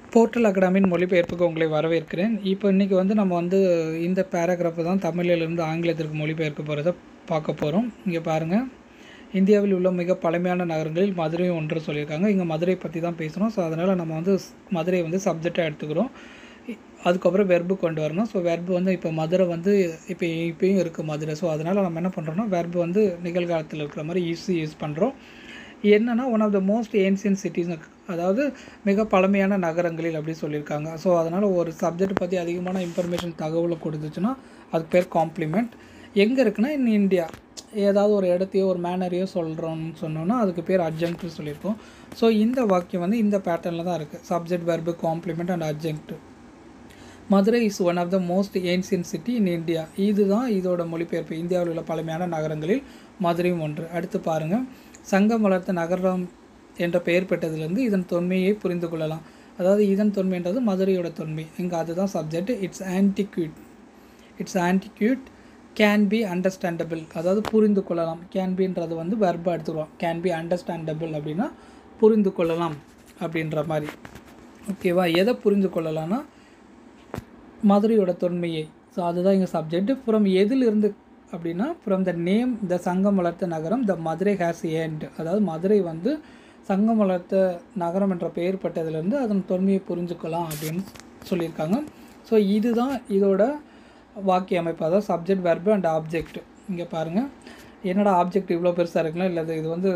portal அகாடமியின் மொழிபெயர்ப்புக்கு உங்களை வரவேற்கிறேன் இப்போ இன்றைக்கி வந்து நம்ம வந்து இந்த பேராகிராஃபை தான் தமிழிலிருந்து ஆங்கிலத்திற்கு மொழிபெயர்க்க போகிறத பார்க்க போகிறோம் இங்கே பாருங்கள் இந்தியாவில் உள்ள மிக பழமையான நகரங்களில் மதுரையும் ஒன்று சொல்லியிருக்காங்க இங்கே மதுரை பற்றி தான் பேசுகிறோம் ஸோ அதனால் நம்ம வந்து ஸ்- மதுரையை வந்து சப்ஜெக்டாக எடுத்துக்கிறோம் இ- அதுக்கப்புறம் வெர்பு கொண்டு வரணும் ஸோ வெர்பு வந்து இப்போ மதுரை வந்து இப்போ இப்பயும் இருக்குது மதுரை ஸோ அதனால் நம்ம என்ன பண்ணுறோம்னா வெர்பு வந்து நிகழ்காலத்தில் இருக்கிற மாதிரி ஈஸி யூஸ் பண்ணுறோம் என்னன்னா one of the most ancient cities அதாவது மிக பழமையான நகரங்களில் அப்படி சொல்லியிருக்காங்க ஸோ அதனால் ஒரு சப்ஜெக்ட் பற்றி அதிகமான இன்ஃபர்மேஷன் தகவலை கொடுத்துச்சுன்னா அதுக்கு பேர் காம்ப்ளிமெண்ட் எங்கே இருக்குன்னா இன் இந்தியா ஏதாவது ஒரு இடத்தையோ ஒரு மேனரையோ சொல்கிறோம்னு சொன்னோன்னா அதுக்கு பேர் அட்ஜங்க்ட் சொல்லியிருக்கோம் ஸோ இந்த வாக்கியம் வந்து இந்த பேட்டர்னில் தான் இருக்குது subject verb complement and adjunct Madurai is one of the most ancient city in India இதுதான் இதோட மொழிபெயர்ப்பு இந்தியாவில் உள்ள பழமையான நகரங்களில் மதுரையும் ஒன்று அடுத்து பாருங்கள் சங்கம் வளர்த்த நகரம் என்ற பெயர் பெற்றதிலிருந்து இதன் தொன்மையை புரிந்து கொள்ளலாம் அதாவது இதன் தொன்மைன்றது மதுரையோட தொன்மை இங்கே அதுதான் subject it's antiquity it's antiquity can be understandable அதாவது புரிந்து கொள்ளலாம் கேன் பின்றது வந்து வெர்பாக எடுத்துக்கிறோம் கேன் பி அண்டர்ஸ்டாண்டபிள் அப்படின்னா புரிந்து கொள்ளலாம் அப்படின்ற மாதிரி ஓகேவா எதை புரிந்து கொள்ளலாம்னா மதுரையோட தொன்மையை ஸோ அதுதான் இங்கே சப்ஜெக்ட் ஃப்ரம் எதிலிருந்து அப்படின்னா ஃப்ரம் த நேம் த சங்கம் வளர்த்த நகரம் த மதுரை ஹேஸ் ஏண்ட் அதாவது மதுரை வந்து சங்கம் வளர்த்த நகரம் என்ற பெயர் பட்டதுலேருந்து அதன் தொன்மையை புரிஞ்சுக்கலாம் அப்படின்னு சொல்லியிருக்காங்க ஸோ இதுதான் இதோட வாக்கிய அமைப்பு அதாவது சப்ஜெக்ட் வெர்பு அண்ட் ஆப்ஜெக்ட் இங்கே பாருங்கள் என்னடா ஆப்ஜெக்ட் இவ்வளோ பெருசாக இருக்குன்னா இல்லை இது வந்து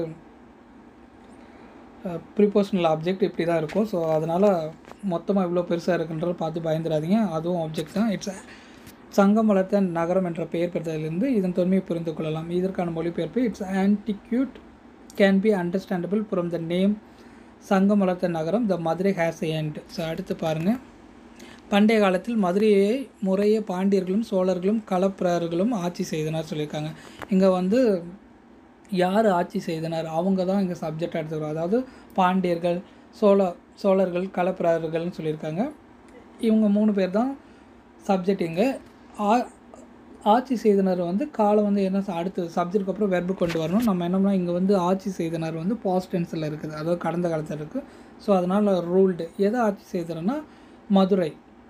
ப்ரிப்போஷனல் ஆப்ஜெக்ட் இப்படி தான் இருக்கும் ஸோ அதனால் மொத்தமாக இவ்வளோ பெருசாக இருக்குன்றத பார்த்து பயந்துடாதீங்க அதுவும் ஆப்ஜெக்ட் தான் இட்ஸ் சங்கம் வளர்த்த நகரம் என்ற பெயர் பெற்றதிலிருந்து இதன் தொன்மையை புரிந்து கொள்ளலாம் இதற்கான மொழிபெயர்ப்பு it's antiquity can be understandable from the name சங்கம் வளர்த்த நகரம் the Madurai has end so அடுத்து பாருங்கள் பண்டைய காலத்தில் மதுரையை முறையே பாண்டியர்களும் சோழர்களும் களப்பிரர்களும் ஆட்சி செய்தனர் சொல்லியிருக்காங்க இங்கே வந்து யார் ஆட்சி செய்தனர் அவங்க தான் இங்கே சப்ஜெக்ட் எடுத்துக்கிறோம் அதாவது பாண்டியர்கள் சோழ சோழர்கள் களப்பிரர்கள்னு சொல்லியிருக்காங்க இவங்க மூணு பேர் தான் சப்ஜெக்ட் இங்கே ஆ ஆட்சி செய்தனர் வந்து காலம் வந்து என்ன ச- அடுத்து சப்ஜெக்ட்டுக்கு அப்புறம் வெர்பு கொண்டு வரணும் நம்ம என்னம்னா இங்கே வந்து ஆட்சி செய்தனர் வந்து பாஸ்ட் டென்ஸில் இருக்குது அதாவது கடந்த காலத்தில் இருக்குது ஸோ அதனால் ரூல்டு எதை ஆட்சி செய்தனர்னா மதுரை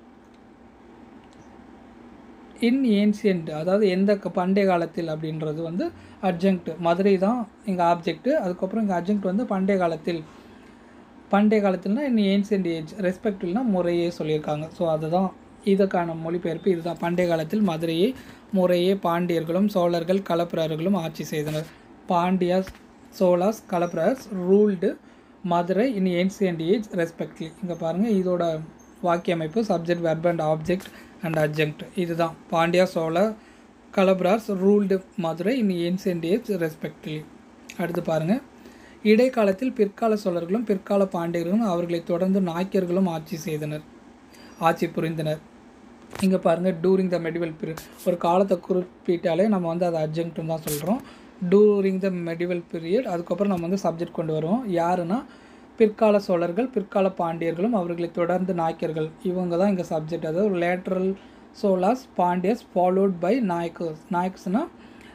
இன் ஏன்சியன்ட் அதாவது எந்த க- பண்டைய காலத்தில் அப்படின்றது வந்து அட்ஜங்க்ட் மதுரை தான் இங்கே ஆப்ஜெக்ட் அதுக்கப்புறம் இங்கே அட்ஜங்க்ட் வந்து பண்டைய காலத்தில் பண்டைய காலத்தில்னா இன் ஏன்சியன்ட் ஏஜ் ரெஸ்பெக்டிவ்னா முறையே சொல்லியிருக்காங்க ஸோ அதுதான் இதுக்கான மொழிபெயர்ப்பு இதுதான் பண்டைய காலத்தில் மதுரையை முறையே பாண்டியர்களும் சோழர்கள் களப்பிரர்களும் ஆட்சி செய்தனர் Pandyas Cholas Kalabhras ruled Madurai in ancient age respectively இங்கே பாருங்கள் இதோட வாக்கிய அமைப்பு subject verb and object and adjunct இதுதான் Pandya Chola Kalabhras ruled Madurai in ancient age respectively அடுத்து பாருங்கள் இடைக்காலத்தில் பிற்கால சோழர்களும் பிற்கால பாண்டியர்களும் அவர்களை தொடர்ந்து நாயக்கர்களும் ஆட்சி செய்தனர் ஆட்சி புரிந்தனர் இங்கே பாருங்கள் டூரிங் த மெடிவல் பீரியட் ஒரு காலத்தை குறிப்பிட்டாலே நம்ம வந்து அதை அர்ஜென்ட்னு தான் சொல்கிறோம் டூரிங் த மெடிவல் பீரியட் அதுக்கப்புறம் நம்ம வந்து சப்ஜெக்ட் கொண்டு வருவோம் யாருன்னா பிற்கால சோழர்கள் பிற்கால பாண்டியர்களும் அவர்களை தொடர்ந்து நாயக்கர்கள் இவங்க தான் இங்கே சப்ஜெக்ட் அதாவது later Cholas Pandyas followed by Nayakars நாயக்ஸ்னால்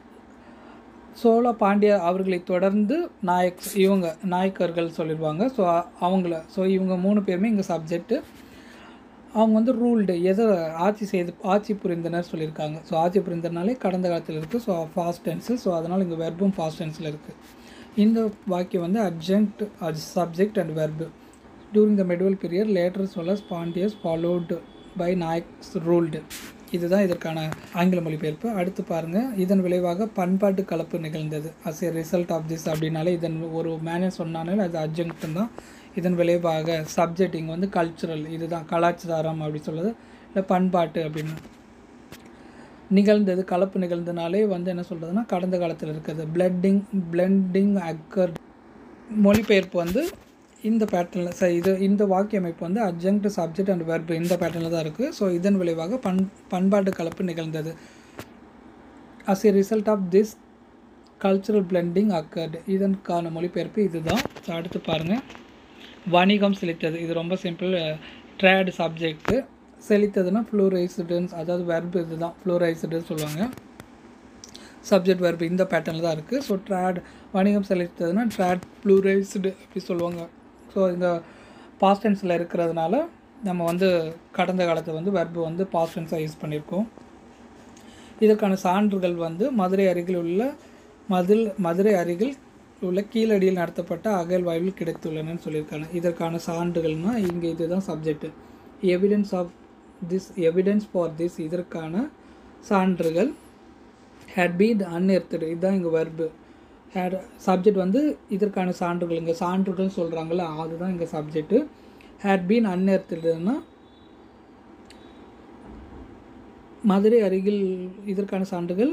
சோழ பாண்டிய அவர்களை தொடர்ந்து நாயக் இவங்க நாயக்கர்கள் சொல்லிடுவாங்க ஸோ அவங்கள ஸோ இவங்க மூணு பேருமே இங்கே சப்ஜெக்ட்டு அவங்க வந்து ரூல்டு எதை ஆட்சி செய்து ஆட்சி புரிந்தனர் சொல்லியிருக்காங்க ஸோ ஆட்சி புரிந்தனாலே கடந்த காலத்தில் இருக்குது ஸோ ஃபாஸ்ட் டென்ஸு ஸோ அதனால் இங்கே வெர்பும் ஃபாஸ்ட் டென்ஸில் இருக்குது இந்த வாக்கியம் வந்து adjunct subject and verb during the medieval period later Cholas Pandyas followed by Nayaks ruled இதுதான் இதற்கான ஆங்கில மொழிபெயர்ப்பு அடுத்து பாருங்கள் இதன் விளைவாக பண்பாட்டு கலப்பு நிகழ்ந்தது as a result of this அப்படின்னாலே இதன் ஒரு மேனே சொன்னாலே அது அட்ஜங்க்ட் தான் இதன் விளைவாக சப்ஜெக்ட் இங்கே வந்து கல்ச்சுரல் இதுதான் கலாச்சாரம் அப்படி சொல்லுது இல்லை பண்பாட்டு அப்படின்னு நிகழ்ந்தது கலப்பு நிகழ்ந்தனாலே வந்து என்ன சொல்கிறதுனா கடந்த காலத்தில் இருக்குது பிளட்டிங் பிளெண்டிங் அக்கர் மொழிபெயர்ப்பு வந்து இந்த பேட்டர்னில் ச இது இந்த வாக்கிய அமைப்பு வந்து அட்ஜங்க்ட் சப்ஜெக்ட் அண்ட் வெர்ப் இந்த பேட்டர்னில் தான் இருக்குது ஸோ இதன் விளைவாக பண் பண்பாட்டு கலப்பு நிகழ்ந்தது as a result of this cultural blending occurred இதற்கான மொழிபெயர்ப்பு இதுதான் ஸோ அடுத்து பாருங்கள் வணிகம் செலுத்தது இது ரொம்ப சிம்பிள் ட்ரேட் சப்ஜெக்ட்டு செலுத்ததுன்னா ஃப்ளூரைஸ்டுன்ஸ் அதாவது வெர்ப் இதுதான் ஃப்ளூரைஸ்டுன்னு சொல்லுவாங்க சப்ஜெக்ட் வெர்ப் இந்த பேட்டர்னில் தான் இருக்குது ஸோ ட்ராட் வணிகம் செலுத்ததுன்னா ட்ராட் ப்ளூரைஸ்டு அப்படி சொல்லுவாங்க ஸோ இந்த பாஸ்ட் டென்ஸில் இருக்கிறதுனால நம்ம வந்து கடந்த காலத்தை வந்து வெர்பு வந்து பாஸ்ட் டென்ஸாக யூஸ் பண்ணியிருக்கோம் இதற்கான சான்றுகள் வந்து மதுரை அருகில் உள்ள மதில் மதுரை அருகில் உள்ள கீழடியில் நடத்தப்பட்ட அகழ்வாய்வில் கிடைத்துள்ளனன்னு சொல்லியிருக்காங்க இதற்கான சான்றுகள்னால் இங்கே இதுதான் subject evidence of this evidence for this இதற்கான சான்றுகள் ஹேட் பீன் அன்எர்த்தடு இதுதான் இங்கே வெர்பு ஹேட் சப்ஜெக்ட் வந்து இதற்கான சான்றுகள் இங்கே சான்றுகள் சொல்கிறாங்களே அதுதான் இங்கே சப்ஜெக்ட்டு ஹேட் பீன் அன்எர்த்தடுன்னா மதுரை அருகில் இதற்கான சான்றுகள்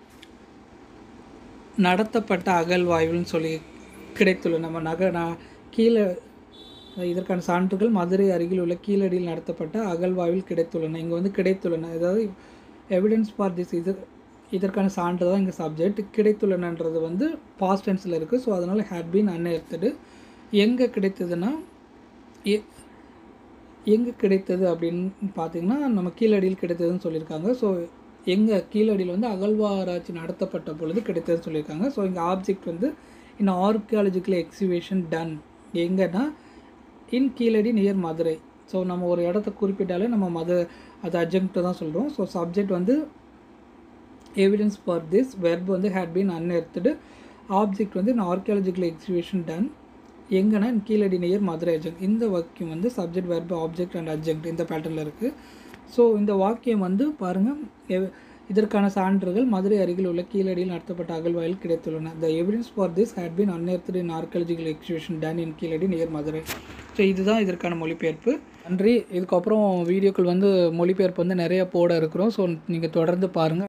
நடத்தப்பட்ட அகழ்வாய்வுன்னு சொல்லி கிடைத்துள்ள நம்ம நக நான் கீழே இதற்கான சான்றுகள் மதுரை அருகில் உள்ள கீழடியில் நடத்தப்பட்ட அகழ்வாய்வில் கிடைத்துள்ளன இங்கே வந்து கிடைத்துள்ளன அதாவது எவிடன்ஸ் ஃபார் திஸ் இது இதற்கான சான்று தான் இங்கே சப்ஜெக்ட் கிடைத்துள்ளனன்றது வந்து பாஸ்ட் டென்ஸில் இருக்குது ஸோ அதனால் ஹேட் பீன் அன்எர்த்தடு எங்கே கிடைத்ததுன்னா எ எங்கே கிடைத்தது அப்படின்னு பார்த்தீங்கன்னா நம்ம கீழடியில் கிடைத்ததுன்னு சொல்லியிருக்காங்க ஸோ எங்கே கீழடியில் வந்து அகழ்வாராய்ச்சி நடத்தப்பட்ட பொழுது கிடைத்ததுன்னு சொல்லியிருக்காங்க ஸோ இங்கே ஆப்ஜெக்ட் வந்து இன் ஆர்கியாலஜிக்கல் எக்ஸிபிஷன் டன் எங்கன்னா in Keezhadi near Madurai so நம்ம ஒரு இடத்த குறிப்பிட்டாலே நம்ம மது அது அஜெக்ட் தான் சொல்கிறோம் ஸோ சப்ஜெக்ட் வந்து எவிடன்ஸ் ஃபார் திஸ் வெர்ப் வந்து ஹேட் பீன் அன்எர்த்தடு ஆப்ஜெக்ட் வந்து இன் ஆர்கியாலஜிக்கல் எக்ஸிபிஷன் டன் எங்கன்னா கீழடி நியர் மதுரை அஜெக்ட் இந்த வாக்கியம் வந்து சப்ஜெக்ட் வெர்பு ஆப்ஜெக்ட் அண்ட் அஜெக்ட் இந்த பேட்டர்னில் இருக்குது ஸோ இந்த வாக்கியம் வந்து பாருங்கள் இதற்கான சான்றுகள் மதுரை அருகில் உள்ள கீழடியில் நடத்தப்பட்ட அகழ்வாயில் கிடைத்துள்ளன the evidence for this had been unearthed in archaeological exhibition done in Keezhadi near Madurai so இதுதான் இதற்கான மொழிபெயர்ப்பு நன்றி இதுக்கப்புறம் வீடியோக்கள் வந்து மொழிபெயர்ப்பு வந்து நிறைய போட இருக்கிறோம் ஸோ நீங்கள் தொடர்ந்து பாருங்கள்